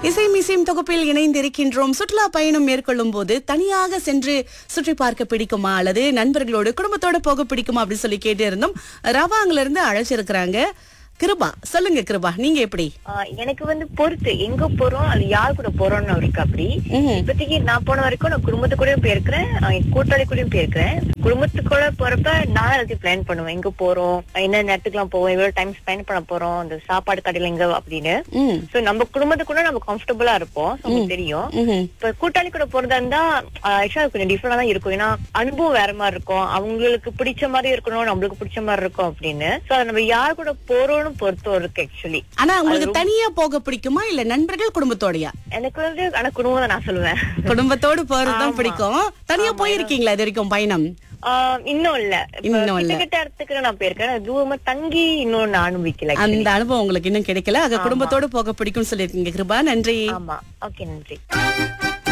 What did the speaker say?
இசை மிசையும் தொகுப்பில் இணைந்திருக்கின்றோம் சுற்றுலா பயணம் மேற்கொள்ளும் போது தனியாக சென்று சுற்றி பார்க்க பிடிக்குமா அல்லது நண்பர்களோடு குடும்பத்தோட போக பிடிக்குமா அப்படின்னு சொல்லி கேட்டு இருந்தோம் ரவாங்கல இருந்து அழைச்சிருக்கிறாங்க கிருபா சொல்லுங்க கிருபா நீங்க எப்படி ஆஹ் எனக்கு வந்து பொறுத்து எங்க போறோம் அது யார் கூட போறோம்னு இருக்கு அப்படி ம்ஹும். இப்போதைக்கு நான் போன வரைக்கும் நான் குடும்பத்து கூடயும் போயிருக்கிறேன் ஆஹ் என் கூட்டாளி கூடயும் போயிருக்கிறேன் குடும்பத்து கூட போறப்ப நான் எல்லாத்தையும் பிளான் பண்ணுவேன் எங்க போறோம் என்ன நேரத்துக்குலாம் போவோம் எவ்வளவு டைம் ஸ்பெண்ட் பண்ண போறோம் அந்த சாப்பாடு கடையில எங்க அப்படின்னு ம் சோ நம்ம குடும்பத்து கூட நம்ம கம்ஃபர்டபுளா இருப்போம் So, நமக்கு தெரியும் ம்ஹும். இப்ப கூட்டாளி கூட போறதா இருந்தா ஆக்சுவலா கொஞ்சம் டிஃபரெண்டா தான் இருக்கும் ஏன்னா அனுபவம் வேற மாதிரி இருக்கும் அவங்களுக்கு பிடிச்ச மாதிரி இருக்கணும் நம்மளுக்கு பிடிச்ச மாதிரி இருக்கும் அப்படின்னு சோ அதை நம்ம யார் கூட போறோம்னு பொறுத்தும் இருக்கு ஆக்சுவலி ஆனா உங்களுக்கு தனியா போக பிடிக்குமா இல்ல நண்பர்கள் குடும்பத்தோடயா எனக்கு வந்து ஆனா குடும்பம் தான் நான் சொல்லுவேன் குடும்பத்தோடு போறதுதான் பிடிக்கும் தனியா போயிருக்கீங்களா இது வரைக்கும் பயணம் ஆஹ் இன்னும் இல்ல இன்னும் இல்ல. கிட்ட இடத்துக்கு நான் போயிருக்கேன் ஆனா தூரமா தங்கி இன்னும் நான் அனுபவிக்கல actually. அந்த அனுபவம் உங்களுக்கு இன்னும் கிடைக்கல அங்க குடும்பத்தோடு போக பிடிக்கும்னு சொல்லிருக்கீங்க கிருபா நன்றி ஆமா ஓகே நன்றி